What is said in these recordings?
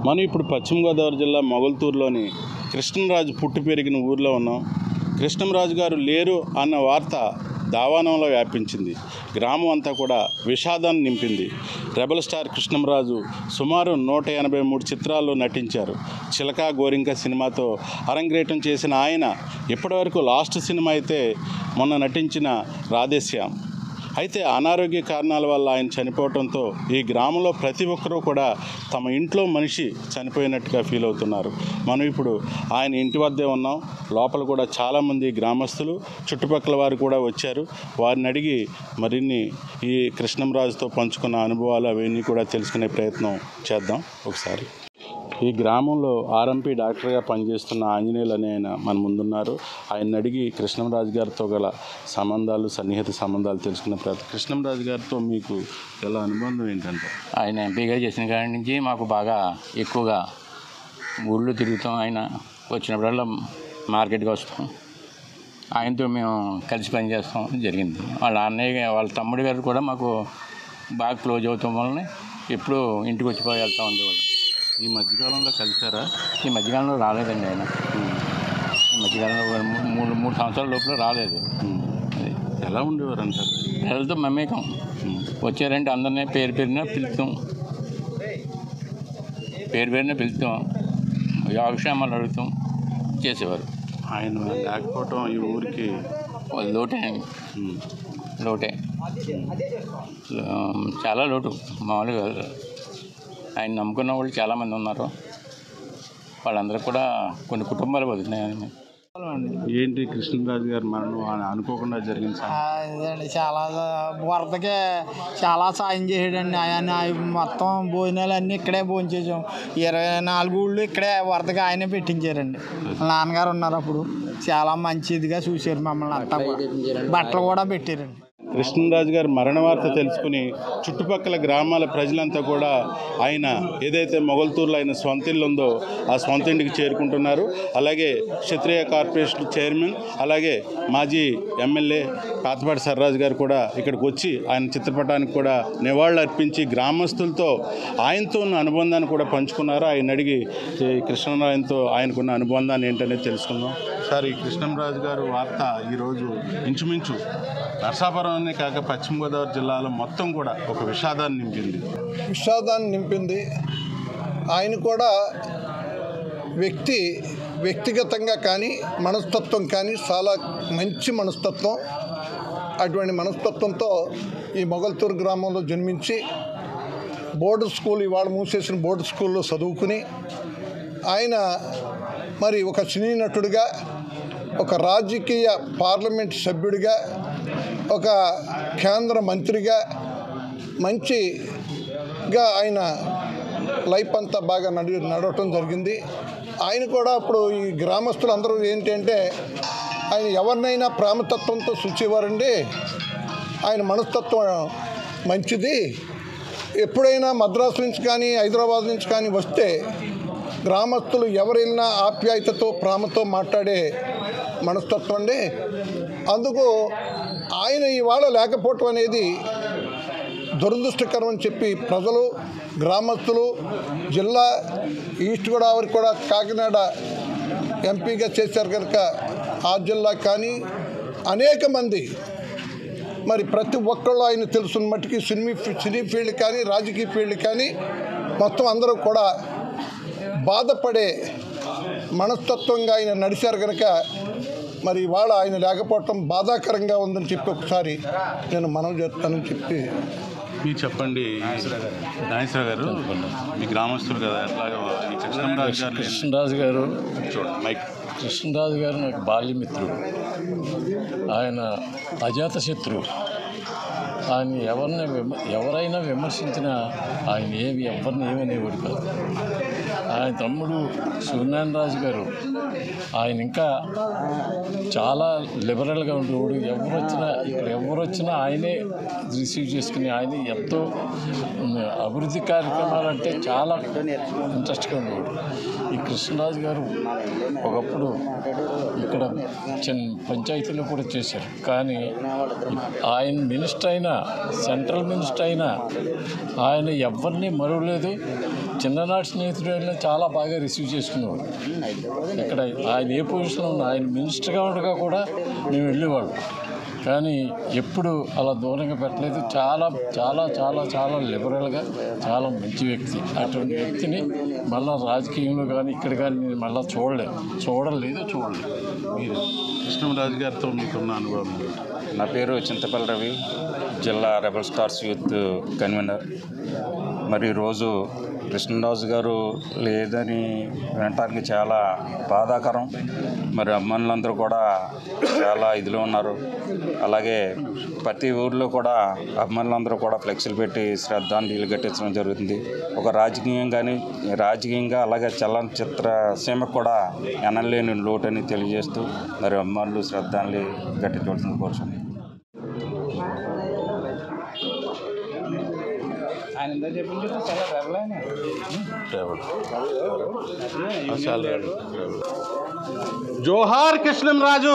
మనం ఇప్పుడు పశ్చిమ గోదావరి జిల్లా మొగల్తూరులోని కృష్ణరాజు పుట్టి పెరిగిన ఊర్లో ఉన్నాం కృష్ణంరాజు గారు లేరు అన్న వార్త దావానంలో వ్యాపించింది గ్రామం అంతా కూడా విషాదాన్ని నింపింది రెబల్ స్టార్ కృష్ణంరాజు సుమారు నూట ఎనభై మూడు చిత్రాల్లో నటించారు చిలక గోరింక సినిమాతో అరంగేటం చేసిన ఆయన ఇప్పటివరకు లాస్ట్ సినిమా అయితే మొన్న నటించిన రాధేశ్యామ్ అయితే అనారోగ్య కారణాల వల్ల ఆయన చనిపోవడంతో ఈ గ్రామంలో ప్రతి ఒక్కరూ కూడా తమ ఇంట్లో మనిషి చనిపోయినట్టుగా ఫీల్ అవుతున్నారు మనం ఇప్పుడు ఆయన ఇంటి వద్దే ఉన్నాం లోపల కూడా చాలామంది గ్రామస్తులు చుట్టుపక్కల వారు కూడా వచ్చారు వారిని అడిగి మరిన్ని ఈ కృష్ణంరాజుతో పంచుకున్న అనుభవాలు అవన్నీ కూడా తెలుసుకునే ప్రయత్నం చేద్దాం ఒకసారి ఈ గ్రామంలో ఆర్ఎంపీ డాక్టర్గా పనిచేస్తున్న ఆంజనేయులు అనే ఆయన మన ముందున్నారు ఆయన అడిగి కృష్ణంరాజు గారితో గల సంబంధాలు సన్నిహిత సంబంధాలు తెలుసుకున్న ప్రయత్నం కృష్ణంరాజు గారితో మీకు ఎలా అనుబంధం ఏంటంటే ఆయన ఎంపీగా చేసిన కాడి నుంచి మాకు బాగా ఎక్కువగా ఊళ్ళో తిరుగుతాం ఆయన వచ్చినప్పుడల్లా మార్కెట్కి వస్తాం ఆయనతో మేము కలిసి పనిచేస్తాం జరిగింది వాళ్ళ అన్నయ్య వాళ్ళ తమ్ముడి గారు కూడా మాకు బాగా క్లోజ్ అవుతాం వలన ఎప్పుడూ ఇంటికి వచ్చి పోయి వెళ్తూ ఉండేవాళ్ళం ఈ మధ్యకాలంలో కలిసారా ఈ మధ్యకాలంలో రాలేదండి ఆయన ఈ మధ్యకాలంలో ఒక మూ- మూడు మూడు సంవత్సరాల లోపల రాలేదు ఉమ్. అది ఎలా ఉండేవారు అంటారు ప్రజలతో మమేకం వచ్చారంటే అందరినీ పేరు పేరున పిలుస్తాం పేరు పేరున పిలుస్తాం యోగక్షేమాలు అడుగుతాం చేసేవారు ఆయన లేకపోవటం ఈ ఊరికి వాళ్ళు లోటే ఉమ్, లోటే ఆ, చాలా లోటు మామూలుగా ఆయన నమ్ముకున్న వాళ్ళు చాలామంది ఉన్నారు వాళ్ళందరూ కూడా కొన్ని కుటుంబాలు బతుకున్నాయి ఆయన ఏంటి కృష్ణరాజు గారు మరణం అని అనుకోకుండా జరిగిన సంఘటన. అదండి చాలా వరదకి చాలా సాయం చేసాడండి ఆయన మొత్తం భోజనాలు అన్నీ ఇక్కడే భోంచేసాం ఇరవై నాలుగు ఊళ్ళు ఇక్కడే వరదకి ఆయనే పెట్టించారండి వాళ్ళ నాన్నగారు ఉన్నారు అప్పుడు చాలా మంచిదిగా చూశారు మమ్మల్ని అంతా కూడా బట్టలు కూడా పెట్టారండి కృష్ణరాజు గారి మరణ వార్త తెలుసుకుని చుట్టుపక్కల గ్రామాల ప్రజలంతా కూడా ఆయన ఏదైతే మొగల్తూరులో ఆయన సొంత ఇల్లు ఉందో ఆ సొంత ఇంటికి చేరుకుంటున్నారు అలాగే క్షత్రియ కార్పొరేషన్ చైర్మన్ అలాగే మాజీ ఎమ్మెల్యే పాతపాటి సర్రాజు గారు కూడా ఇక్కడికి వచ్చి ఆయన చిత్రపటానికి కూడా నివాళులు అర్పించి గ్రామస్తులతో ఆయనతో ఉన్న అనుబంధాన్ని కూడా పంచుకున్నారు ఆయన అడిగి ఈ కృష్ణరాజుతో ఆయనకున్న అనుబంధాన్ని ఏంటనేది తెలుసుకుందాం సార్ ఈ కృష్ణంరాజు గారు వార్త ఈరోజు ఇంచుమించు నర్సాపురంనే కాక పశ్చిమ గోదావరి జిల్లాలో మొత్తం కూడా ఒక విషాదాన్ని నింపింది విషాదాన్ని నింపింది ఆయన కూడా వ్యక్తి వ్యక్తిగతంగా కానీ మనస్తత్వం కానీ చాలా మంచి మనస్తత్వం అటువంటి మనస్తత్వంతో ఈ మొగల్తూరు గ్రామంలో జన్మించి బోర్డు స్కూల్ ఇవాళ మూసేసిన బోర్డు స్కూల్లో చదువుకుని ఆయన మరి ఒక సినీ నటుడిగా ఒక రాజకీయ పార్లమెంట్ సభ్యుడిగా ఒక కేంద్ర మంత్రిగా మంచిగా ఆయన లైఫ్ అంతా బాగా నడి నడవటం జరిగింది ఆయన కూడా అప్పుడు ఈ గ్రామస్తులు అందరూ ఏంటంటే ఆయన ఎవరినైనా ప్రేమతత్వంతో చూచేవారండి ఆయన మనస్తత్వం మంచిది ఎప్పుడైనా మద్రాసు నుంచి కానీ హైదరాబాద్ నుంచి కానీ వస్తే గ్రామస్తులు ఎవరైనా ఆప్యాయతతో ప్రేమతో మాట్లాడే మనస్తత్వం అండి అందుకు ఆయన ఇవాళ లేకపోవటం అనేది దురదృష్టకరం అని చెప్పి ప్రజలు గ్రామస్తులు జిల్లా ఈస్ట్ గోదావరి కూడా కాకినాడ ఎంపీగా చేశారు కనుక ఆ జిల్లా కానీ అనేక మంది మరి ప్రతి ఒక్కళ్ళు ఆయన తెలుసున్న మట్టుకి సినీ సినీ ఫీల్డ్ కానీ రాజకీయ ఫీల్డ్ కానీ మొత్తం అందరూ కూడా బాధపడే మనస్తత్వంగా ఆయన నడిచారు కనుక మరి ఇవాళ ఆయన లేకపోవటం బాధాకరంగా ఉందని చెప్పి ఒకసారి నేను మనం చేస్తానని చెప్పి మీరు చెప్పండి నాగేశ్వర గారు మీ గ్రామస్తులు కదా ఎట్లాగా ఈ కృష్ణంరాజు గారు లేని- కృష్ణరాజు గారు చూడండి మైక్ కృష్ణరాజు గారు నాకు బాల్యమిత్రుడు ఆయన అజాత శత్రువు ఆయన ఎవరిని విమ ఎవరైనా విమర్శించినా ఆయన ఏమి ఎవరిని ఏమనేవాడు కాదు ఆయన తమ్ముడు సూర్యనారాయణ రాజు గారు ఆయన ఇంకా చాలా లిబరల్గా ఉండేవాడు ఎవరు వచ్చినా ఇక్కడ ఎవరు వచ్చినా ఆయనే రిసీవ్ చేసుకుని ఆయన ఎంతో ఉమ్, అభివృద్ధి కార్యక్రమాలు అంటే చాలా ఇంట్రెస్ట్గా ఉండేవాడు ఈ కృష్ణరాజు గారు ఒకప్పుడు ఇక్కడ చిన్న పంచాయతీలో కూడా చేశారు కానీ ఆయన మినిస్టర్ అయినా సెంట్రల్ మినిస్టర్ అయినా ఆయన ఎవరిని మరవలేదు చిన్ననాటి స్నేహితుడు అయినా చాలా బాగా రిసీవ్ చేసుకునేవాడు ఇక్కడ ఆయన ఏ పొజిషన్లో ఉన్నా ఆయన మినిస్టర్గా ఉండగా కూడా మేము వెళ్ళేవాళ్ళం కానీ ఎప్పుడు అలా దూరంగా పెట్టలేదు చాలా చాలా చాలా చాలా లిబరల్గా చాలా మంచి వ్యక్తి అటువంటి వ్యక్తిని మళ్ళీ రాజకీయంలో కానీ ఇక్కడ కానీ నేను మళ్ళీ చూడలేదు చూడలేదు చూడలేదు మీరు కృష్ణరాజు గారితో మీకున్న అనుభవం ఏంటి? నా పేరు చింతపల్లి రవి జిల్లా రెబల్ స్టార్స్ యూత్ కన్వీనర్ మరి ఈరోజు కృష్ణరాజు గారు లేదని వినటానికి చాలా బాధాకరం మరి అమ్మానులందరూ కూడా చాలా ఇదిలో ఉన్నారు అలాగే ప్రతి ఊర్లో కూడా అమ్మానులందరూ కూడా ఫ్లెక్సీలు పెట్టి శ్రద్ధాంజలి ఘటించడం జరుగుతుంది ఒక రాజకీయం కానీ రాజకీయంగా అలాగే చలనచిత్ర సీమకు కూడా ఎనలేని లోటని తెలియజేస్తూ మరి అమ్మానులు శ్రద్ధాంజలి ఘటించవలసింది కోరుచున్నాను డ్రైవర్. ఆ, చాలు రండి. జోహార్ కృష్ణంరాజు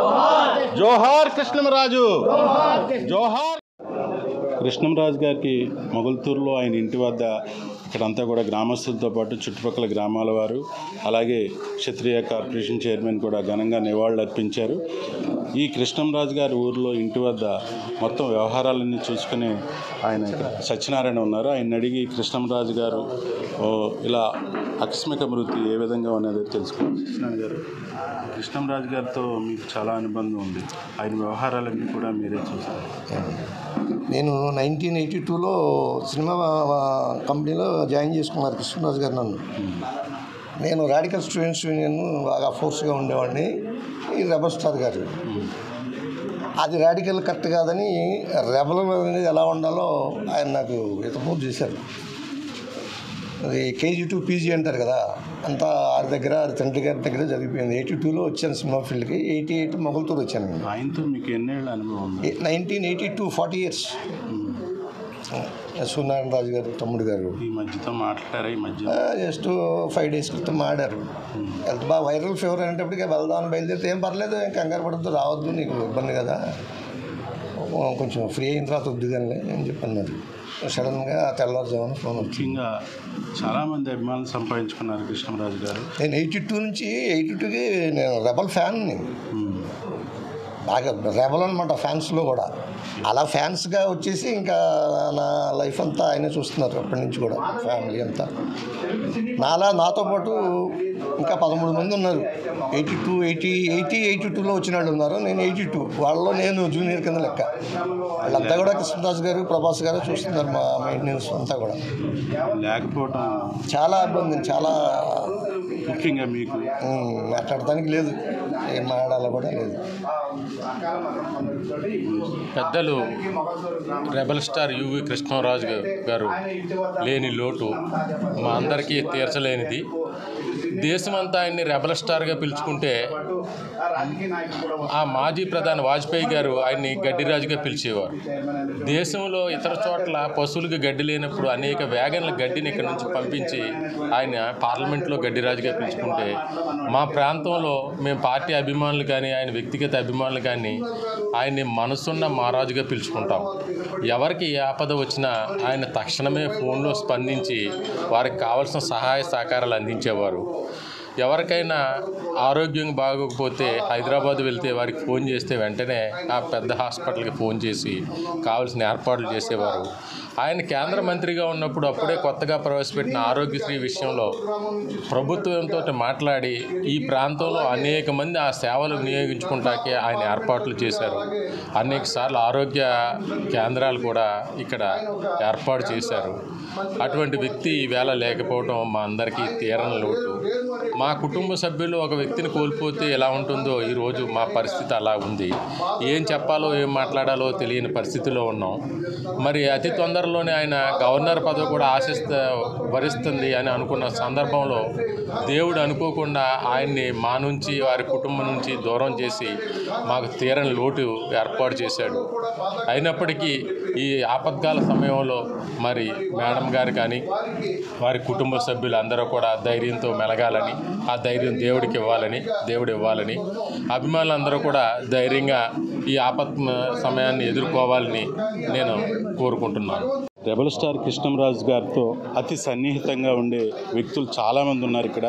జోహార్ కృష్ణంరాజు జోహార్ కృష్ణంరాజు గారికి మొగల్తూరులో ఆయన ఇంటి వద్ద ఇక్కడంతా కూడా గ్రామస్తులతో పాటు చుట్టుపక్కల గ్రామాల వారు అలాగే క్షత్రియ కార్పొరేషన్ చైర్మన్ కూడా ఘనంగా నివాళులు అర్పించారు ఈ కృష్ణంరాజు గారి ఊరిలో ఇంటి వద్ద మొత్తం వ్యవహారాలన్నీ చూసుకుని ఆయన ఇక్కడ సత్యనారాయణ ఉన్నారు ఆయన అడిగి కృష్ణంరాజు గారు ఓ, ఇలా ఆకస్మిక మృతి ఏ విధంగా ఉన్నదో తెలుసుకోవాలి కృష్ణన్ గారు కృష్ణంరాజు గారితో మీకు చాలా అనుబంధం ఉంది ఆయన వ్యవహారాలన్నీ కూడా మీరే చూస్తారు నేను నైన్టీన్ ఎయిటీ టూలో సినిమా కంపెనీలో జాయిన్ చేసుకున్నారు కృష్ణరాజు గారు నన్ను నేను రాడికల్ స్టూడెంట్స్ యూనియన్ బాగా ఫోర్స్గా ఉండేవాడిని ఈ రెబల్ స్టార్ గారు అది రాడికల్ కరెక్ట్ కాదని రెబల్ అనేది ఎలా ఉండాలో ఆయన నాకు హితపోటు చేశారు అది కేజీ టూ పీజీ అంటారు కదా అంతా ఆరి దగ్గర ఆరి తండ్రి గారి దగ్గర జరిగిపోయింది ఎయిటీ టూలో వచ్చాను సినిమా ఫీల్డ్కి ఎయిటీ ఎయిట్ మొగల్తూరు వచ్చాను నేను ఆయనతో మీకు ఎన్నేళ్ళ అనుభవం ఉంది nineteen eighty two forty years Suryanarayana Raju garu తమ్ముడు గారు ఈ మధ్యతో మాట్లాడారా ఈ మధ్య జస్ట్ ఫైవ్ డేస్ క్రితం ఆడారు హెల్త్ బాగా వైరల్ ఫీవర్ అనేటప్పటికి వెళ్దామని బయలుదేరితే ఏం పర్లేదు ఏం కంగారు పడద్దు రావద్దు నీకు ఇబ్బంది కదా ఓ, కొంచెం ఫ్రీ అయిన తర్వాత వద్దు కానీ అని చెప్పన్నారు సడన్గా తెల్లారుజామున ఫోన్ వచ్చింది ముఖ్యంగా చాలామంది అభిమానులు సంపాదించుకున్నారు కృష్ణరాజు గారు నేను ఎయిటీ టూ నుంచి ఎయిటీ టూకి నేను రెబల్ ఫ్యాన్ని ఉమ్. బాగా రెబల్ అనమాట ఫ్యాన్స్లో కూడా అలా ఫ్యాన్స్గా వచ్చేసి ఇంకా నా లైఫ్ అంతా ఆయనే చూస్తున్నారు అప్పటి నుంచి కూడా ఫ్యామిలీ అంతా నాలా నాతో పాటు ఇంకా పదమూడు మంది ఉన్నారు eighty two eighty eighty eighty టూలో వచ్చిన వాళ్ళు ఉన్నారు నేను ఎయిటీ టూ వాళ్ళలో నేను జూనియర్ కింద లెక్క వాళ్ళంతా కూడా కృష్ణదాస్ గారు ప్రభాస్ గారు చూస్తున్నారు మా మెయింటెనెన్స్ అంతా కూడా లేకపోవటం చాలా ఇబ్బంది చాలా ముఖ్యంగా మీకు ఉమ్, మాట్లాడటానికి లేదు ఏం మాట్లాడాలో కూడా లేదు పెద్దలు రెబల్ స్టార్ యువి కృష్ణరాజు గా- గారు లేని లోటు మా అందరికీ తీర్చలేనిది దేశమంతా ఆయన్ని రెబల్ స్టార్గా పిలుచుకుంటే ఆ మాజీ ప్రధాని వాజ్పేయి గారు ఆయన్ని గడ్డిరాజుగా పిలిచేవారు దేశంలో ఇతర చోట్ల పశువులకు గడ్డి లేనప్పుడు అనేక వ్యాగన్ల గడ్డిని ఇక్కడ నుంచి పంపించి ఆయన పార్లమెంట్లో గడ్డిరాజుగా పిలుచుకుంటే మా ప్రాంతంలో మేము పార్టీ అభిమానులు కానీ ఆయన వ్యక్తిగత అభిమానులు కానీ ఆయన్ని మనసున్న మహారాజుగా పిలుచుకుంటాం ఎవరికి ఏ ఆపద వచ్చినా ఆయన తక్షణమే ఫోన్లో స్పందించి వారికి కావాల్సిన సహాయ సహకారాలు అందించేవారు ఎవరికైనా ఆరోగ్యం బాగోకపోతే హైదరాబాద్ వెళ్తే వారికి ఫోన్ చేస్తే వెంటనే ఆ పెద్ద హాస్పిటల్కి ఫోన్ చేసి కావాల్సిన ఏర్పాట్లు చేసేవారు ఆయన కేంద్ర మంత్రిగా ఉన్నప్పుడు అప్పుడే కొత్తగా ప్రవేశపెట్టిన ఆరోగ్యశ్రీ విషయంలో ప్రభుత్వంతో మాట్లాడి ఈ ప్రాంతంలో అనేక మంది ఆ సేవలు వినియోగించుకుంటాకే ఆయన ఏర్పాట్లు చేశారు అనేక సార్లు ఆరోగ్య కేంద్రాలు కూడా ఇక్కడ ఏర్పాటు చేశారు అటువంటి వ్యక్తి ఈవేళ లేకపోవడం మా అందరికీ తీరని లోటు మా కుటుంబ సభ్యులు ఒక వ్యక్తిని కోల్పోతే ఎలా ఉంటుందో ఈరోజు మా పరిస్థితి అలా ఉంది ఏం చెప్పాలో ఏం మాట్లాడాలో తెలియని పరిస్థితిలో ఉన్నాం మరి అతి తొందరలోనే ఆయన గవర్నర్ పదవి కూడా ఆశిస్త వరిస్తుంది అని అనుకున్న సందర్భంలో దేవుడు అనుకోకుండా ఆయన్ని మా నుంచి వారి కుటుంబం నుంచి దూరం చేసి మాకు తీరని లోటు ఏర్పాటు చేశాడు అయినప్పటికీ ఈ ఆపత్కాల సమయంలో మరి మేడం గారు కానీ వారి కుటుంబ సభ్యులు అందరూ కూడా ధైర్యంతో మెలగాలని ఆ ధైర్యం దేవుడికి ఇవ్వాలని దేవుడు ఇవ్వాలని అభిమానులందరూ కూడా ధైర్యంగా ఈ ఆపత్ సమయాన్ని ఎదుర్కోవాలని నేను కోరుకుంటున్నాను రెబల్ స్టార్ కృష్ణంరాజు గారితో అతి సన్నిహితంగా ఉండే వ్యక్తులు చాలామంది ఉన్నారు ఇక్కడ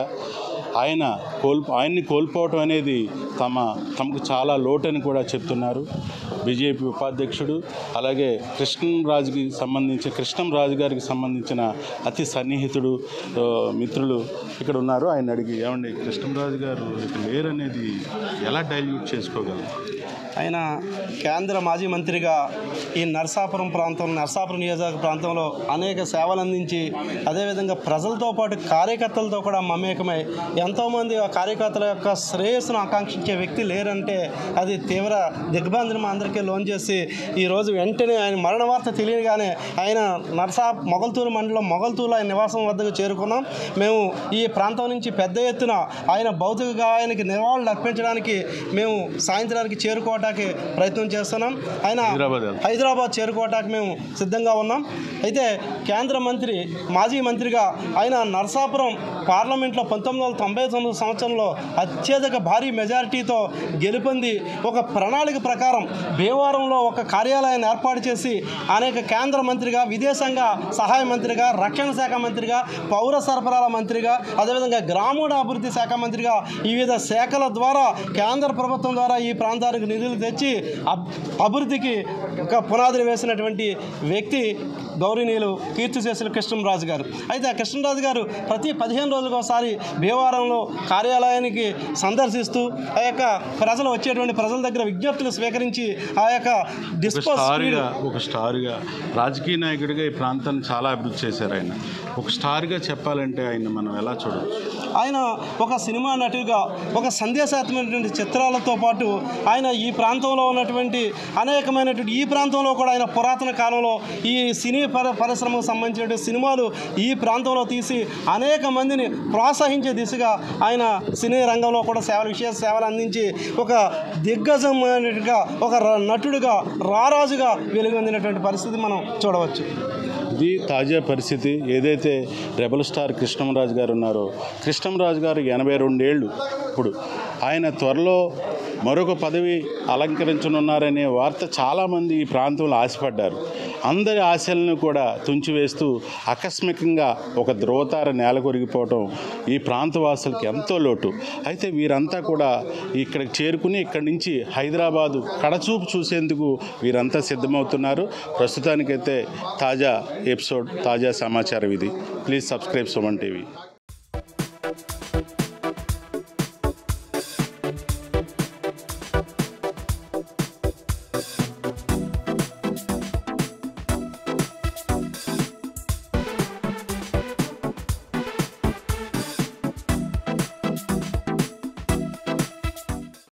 ఆయన కోల్పో ఆయన్ని కోల్పోవటం అనేది తమ తమకు చాలా లోటని కూడా చెప్తున్నారు బీజేపీ ఉపాధ్యక్షుడు అలాగే కృష్ణంరాజుకి సంబంధించి కృష్ణంరాజు గారికి సంబంధించిన అతి సన్నిహితుడు ఆ, మిత్రులు ఇక్కడ ఉన్నారు ఆయన అడిగి ఏమండి కృష్ణంరాజు గారు ఇక్కడ లేరనేది ఎలా డైల్యూట్ చేసుకోగలరు ఆయన కేంద్ర మాజీ మంత్రిగా ఈ నర్సాపురం ప్రాంతం నర్సాపురం నియోజకవర్గ ప్రాంతంలో అనేక సేవలు అందించి అదేవిధంగా ప్రజలతో పాటు కార్యకర్తలతో కూడా మమేకమై ఎంతోమంది ఆ కార్యకర్తల యొక్క శ్రేయస్సును ఆకాంక్షించే వ్యక్తి లేరంటే అది తీవ్ర దిగ్భ్రాంతిని మా అందరికీ లోన్ చేసి ఈరోజు వెంటనే ఆయన మరణ వార్త తెలియగానే ఆయన నర్సా మొగల్తూరు మండలం మొగల్తూరులో ఆయన నివాసం వద్దకు చేరుకున్నాం మేము ఈ ప్రాంతం నుంచి పెద్ద ఎత్తున ఆయన భౌతిక గాయానికి నివాళులు అర్పించడానికి మేము సాయంత్రానికి చేరుకోవడానికి ప్రయత్నం చేస్తున్నాం ఆయన హైదరాబాద్ వెళ్తాం. హైదరాబాద్ చేరుకోవడానికి మేము సిద్ధంగా ఉన్నాం అయితే కేంద్ర మంత్రి మాజీ మంత్రిగా ఆయన నర్సాపురం పార్లమెంట్లో పంతొమ్మిది వందల తొంభై తొమ్మిది సంవత్సరంలో అత్యధిక భారీ మెజారిటీతో గెలుపొంది ఒక ప్రణాళిక ప్రకారం భీమవరంలో ఒక కార్యాలయాన్ని ఏర్పాటు చేసి అనేక కేంద్ర మంత్రిగా విదేశాంగ సహాయ మంత్రిగా రక్షణ శాఖ మంత్రిగా పౌర సరఫరాల మంత్రిగా అదేవిధంగా గ్రామీణ అభివృద్ధి శాఖ మంత్రిగా వివిధ శాఖల ద్వారా కేంద్ర ప్రభుత్వం ద్వారా ఈ ప్రాంతానికి నిధులు తెచ్చి అబ్- అభివృద్ధికి ఒక పునాదిని వేసినటువంటి వ్యక్తి గౌరవనీయులు కీర్తిశేషులు కృష్ణరాజు గారు అయితే ఆ కృష్ణరాజు గారు ప్రతి పదిహేను రోజులకు ఒకసారి భీమవరంలో కార్యాలయానికి సందర్శిస్తూ ఆ యొక్క ప్రజలు వచ్చేటువంటి ప్రజల దగ్గర విజ్ఞప్తులు స్వీకరించి ఆ యొక్క ఒక డిస్పోజ్ స్టార్గా ఒక స్టార్గా రాజకీయ నాయకుడిగా ఈ ప్రాంతాన్ని చాలా అభివృద్ధి చేశారు ఆయన ఒక స్టార్గా చెప్పాలంటే ఆయన మనం ఎలా చూడవచ్చు ఆయన ఒక సినిమా నటుడిగా ఒక సందేశాత్మకమైనటువంటి చిత్రాలతో పాటు ఆయన ఈ ప్రాంతంలో ఉన్నటువంటి అనేకమైనటువంటి ఈ ప్రాంతంలో కూడా ఆయన పురాతన కాలంలో ఈ సినీ పర పరిశ్రమకు సంబంధించినటువంటి సినిమాలు ఈ ప్రాంతంలో తీసి అనేక మందిని ప్రోత్సహించే దిశగా ఆయన సినీ రంగంలో కూడా సేవలు విశేష సేవలు అందించి ఒక దిగ్గజమైనట్టుగా ఒక ర- నటుడిగా రారాజుగా వెలుగొందినటువంటి పరిస్థితి మనం చూడవచ్చు ఇది తాజా పరిస్థితి ఏదైతే రెబల్ స్టార్ కృష్ణంరాజు గారు ఉన్నారో కృష్ణంరాజు గారు ఎనభై రెండేళ్ళు ఇప్పుడు ఆయన త్వరలో మరొక పదవి అలంకరించనున్నారనే వార్త చాలామంది ఈ ప్రాంతంలో ఆశపడ్డారు అందరి ఆశలను కూడా తుంచివేస్తూ ఆకస్మికంగా ఒక ధ్రువతార నేల కొరిగిపోవటం ఈ ప్రాంతవాసులకి ఎంతో లోటు అయితే వీరంతా కూడా ఇక్కడికి చేరుకుని ఇక్కడి నుంచి హైదరాబాదు కడచూపు చూసేందుకు వీరంతా సిద్ధమవుతున్నారు ప్రస్తుతానికైతే తాజా ఎపిసోడ్ తాజా సమాచారం ఇది ప్లీజ్ సబ్స్క్రైబ్ సుమన్ టీవీ